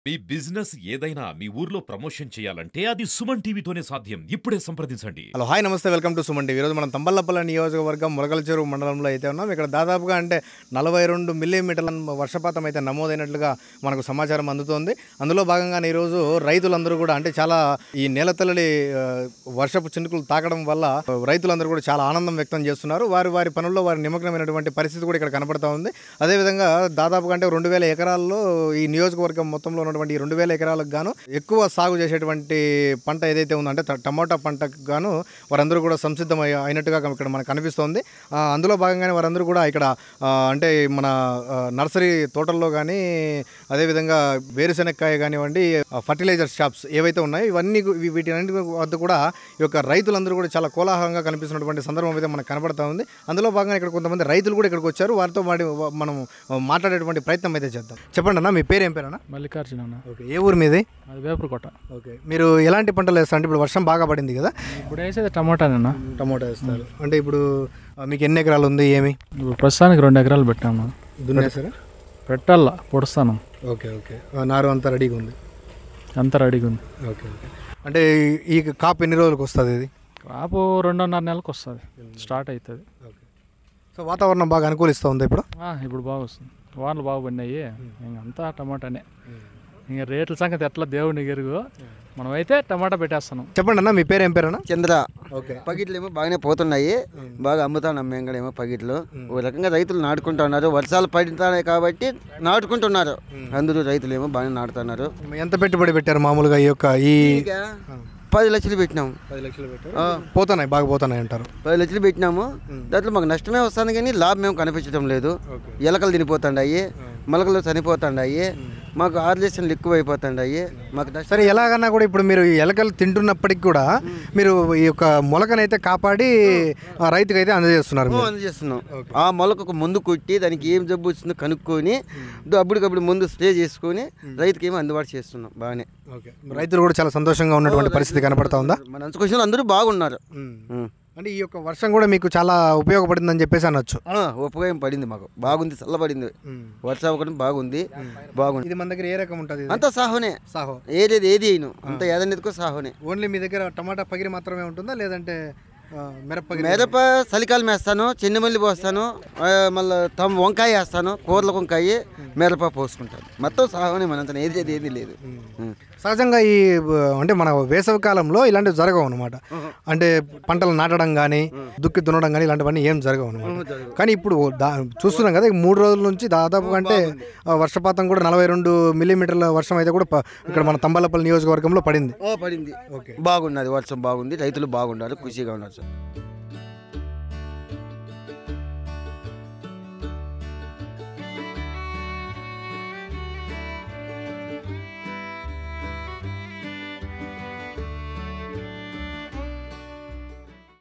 మీ business ఏదైనా మీ ఊర్లో promotion చేయాలంటే అది సుమన్ టీవీతోనే సాధ్యం ఇప్పుడే సంప్రదించండి హలో హాయ్ నమస్తే వెల్కమ్ టు సుమన్ టీవీ ఈరోజు మనం తంబల్లపల్లి నియోజకవర్గం ములకల చెరువు మండలంలో అయితే ఉన్నాం ఇక్కడ దాదాపుగా అంటే నలభై రెండు మిల్లీమీటర్ల వర్షపాతం అయితే నమోదైనట్లుగా మనకు సమాచారం అందుతోంది అందులో భాగంగానే ఈరోజు రైతులందరూ కూడా అంటే చాలా ఈ నేలతల్లి ఆ, వర్షపు చినుకులు తాకడం వల్ల రైతులందరూ కూడా చాలా ఆనందం వ్యక్తం చేస్తున్నారు వారి వారి పనుల్లో వారి నిమగ్నమైనటువంటి పరిస్థితి కూడా ఇక్కడ కనపడతా ఉంది అదేవిధంగా దాదాపుగా అంటే రెండు వేల ఎకరాల్లో ఈ నియోజకవర్గం మొత్తంలో ఉన్నటువంటి ఈ రెండు వేల ఎకరాలకు గాను ఎక్కువ సాగు చేసేటువంటి పంట ఏదైతే ఉందో అంటే ట- టమోటా పంటకు గాను వారందరూ కూడా సంసిద్ధం అయ్య- అయినట్టుగా ఇక్కడ మనకు కనిపిస్తోంది ఆ, అందులో భాగంగానే వారందరూ కూడా ఇక్కడ ఆ, అంటే మన ఆ, నర్సరీ తోటల్లో కానీ అదేవిధంగా వేరుశెనక్కాయ కానివ్వండి ఫర్టిలైజర్ షాప్స్ ఏవైతే ఉన్నాయో ఇవన్నీ గు- వీ- వీటి వద్ద కూడా ఈ యొక్క రైతులందరూ కూడా చాలా కోలాహలంగా కనిపిస్తున్నటువంటి సందర్భం అయితే మనకు కనబడతా ఉంది అందులో భాగంగా ఇక్కడ కొంతమంది రైతులు కూడా ఇక్కడికి వచ్చారు వారితో మాడి మనం మాట్లాడేటువంటి ప్రయత్నం అయితే చేద్దాం చెప్పండి అన్న మీ పేరు ఏం పేరన్నా మల్లికార్జున అన్న ఓకే ఏ ఊరు మీది అది వేపరకోట ఓకే మీరు ఎలాంటి పంటలు వేస్తారు అంటే ఇప్పుడు వర్షం బాగా పడింది కదా ఇప్పుడు వేసేది టమాటానన్న టమోటా వేస్తారు అంటే ఇప్పుడు ఆ, మీకు ఎన్ని ఎకరాలు ఉంది ఏమి ఇప్పుడు ప్రస్తుతానికి రెండు ఎకరాలు పెట్టాము దున్నేసారా పెట్టాలా పొడుస్తాను ఓకే ఓకే ఆ, నారు అంతా రెడీగా ఉంది అంతా రెడీగా ఉంది ఓకే ఓకే అంటే ఈ కాపు ఎన్ని రోజులకు వస్తుంది ఇది క్రాపు రెండున్నర నెలలకు వస్తుంది స్టార్ట్ అవుతుంది ఓకే సో వాతావరణం బాగా అనుకూలిస్తూ ఉంది ఇప్పుడు ఇప్పుడు బాగా వస్తుంది వానలు బాగా పడినాయి ఇంక అంతా టమాటానే ఇంకా రేట్ల సంగతి ఎట్లా దేవుని ఎరుగు మనమైతే టమాటా పెట్టేస్తున్నాం చెప్పండి అన్న మీ పేరు ఏం పేరన్నా చంద్ర ఓకే పగిట్లు ఏమో బాగానే పోతున్నాయి బాగా అమ్ముతాను మేము కూడా ఏమో పగిట్లు ఓ రకంగా రైతులు నాటుకుంటా ఉన్నారు వర్షాలు పడుతున్నాయి కాబట్టి నాటుకుంటున్నారు అందరూ రైతులు ఏమో బాగానే నాటుతున్నారు ఎంత పెట్టుబడి పెట్టారు మామూలుగా ఈ యొక్క ఈ ఇక పది లక్షలు పెట్టినాం పది లక్షలు పెట్టారు ఆ, పోతున్నాయి బాగా పోతున్నాయి అంటారు పది లక్షలు పెట్టినాము దాంట్లో మాకు నష్టమే వస్తుంది కానీ లాభం ఏం కనిపించడం లేదు ఓకే ఎలకలు తినిపోతుండాయి మొలకలు చనిపోతుండాయి మాకు ఆర్లేషన్లు ఎక్కువ అయిపోతుండాయి మాకు నష్టం సరే ఎలాగన్నా కూడా ఇప్పుడు మీరు ఈ ఎలకలు తింటున్నప్పటికి కూడా మీరు ఈ యొక్క మొలకనైతే కాపాడి ఆ రైతుకి అయితే అందజేస్తున్నారు మీరు. అందజేస్తున్నాం ఆ మొలకకు ముందు కొట్టి దానికి ఏం జబ్బు వచ్చిందో కనుక్కొని దో అప్పటికప్పుడు ముందు స్ప్రే చేసుకొని రైతుకి ఏమో అందుబాటు చేస్తున్నాం బాగానే ఓకే రైతులు కూడా చాలా సంతోషంగా ఉన్నటువంటి పరిస్థితి కనపడతా ఉందా మన అంచుకొచ్చిన అందరూ బాగున్నారు ఉం. అంటే ఈ యొక్క వర్షం కూడా మీకు చాలా ఉపయోగపడిందని చెప్పేసి అనొచ్చు ఆ, ఉపయోగం పడింది మాకు బాగుంది చల్లబడింది వర్షం ఒకటి బాగుంది బాగుంది ఇది మన దగ్గర ఏ రకం ఉంటుంది అంతా సాహోనే సాహో ఏది ఏది అయిను అంత ఏదన్నదికో సాహోనే ఓన్లీ మీ దగ్గర టమాటా పగిరి మాత్రమే ఉంటుందా లేదంటే ఆ, మిరప పగిరి మిరప చలికాలం వేస్తాను చెన్నమల్లి పోస్తాను ఆ, మళ్ళీ తమ వంకాయ వేస్తాను కూరల వంకాయ మిరప పోసుకుంటాను మొత్తం సాహోనే మనంత ఏది ఏది ఏది లేదు ఉం. సహజంగా ఈ ఆ, అంటే మన వేసవి కాలంలో ఇలాంటివి జరగవు అనమాట అంటే పంటలు నాటడం కానీ దుక్కి దున్నడం కానీ ఇలాంటివన్నీ ఏం జరగవు అనమాట కానీ ఇప్పుడు దా- చూస్తున్నాం కదా ఈ మూడు రోజుల నుంచి దాదాపుగా అంటే ఆ, వర్షపాతం కూడా నలభై రెండు మిల్లీమీటర్ల వర్షం అయితే కూడా ప- ఇక్కడ మన తంబాలపల్లి నియోజకవర్గంలో పడింది ఓ పడింది ఓకే బాగున్నది వర్షం బాగుంది రైతులు బాగున్నారు ఖుషిగా ఉన్నారు సార్